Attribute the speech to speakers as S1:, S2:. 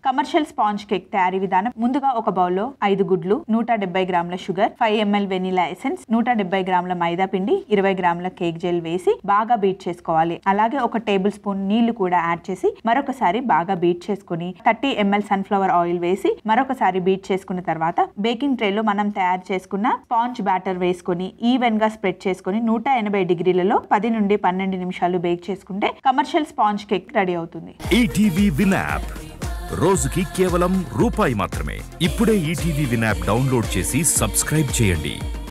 S1: commercial sponge cake తయారీ విధానం ముందుగా ఒక బౌల్లో ఐదు గుడ్లు నూట డెబ్బై గ్రాముల sugar five ML vanilla essence నూట డెబ్బై గ్రాముల మైదా పిండి ఇరవై గ్రాముల కేక్ జెల్ వేసి బాగా బీట్ చేసుకోవాలి అలాగే ఒక టేబుల్ స్పూన్ నీళ్లు కూడా యాడ్ చేసి మరొకసారి బాగా బీట్ చేసుకుని థర్టీ ఎంఎల్ సన్ఫ్లవర్ ఆయిల్ వేసి మరొకసారి బీట్ చేసుకున్న తర్వాత బేకింగ్ ట్రేలో మనం తయారు చేసుకున్న స్పాంజ్ బ్యాటర్ వేసుకొని ఈవెన్ గా స్ప్రెడ్ చేసుకుని నూట ఎనభై డిగ్రీలలో పది నుండి పన్నెండు నిమిషాలు బేక్ చేసుకుంటే కమర్షియల్ స్పాంజ్ కేక్ రెడీ అవుతుంది
S2: ఈటీవీ విన్ యాప్ రోజుకి కేవలం రూపాయి మాత్రమే ఇప్పుడే ఈటీవీ విన్ యాప్ డౌన్లోడ్ చేసి సబ్స్క్రైబ్ చేయండి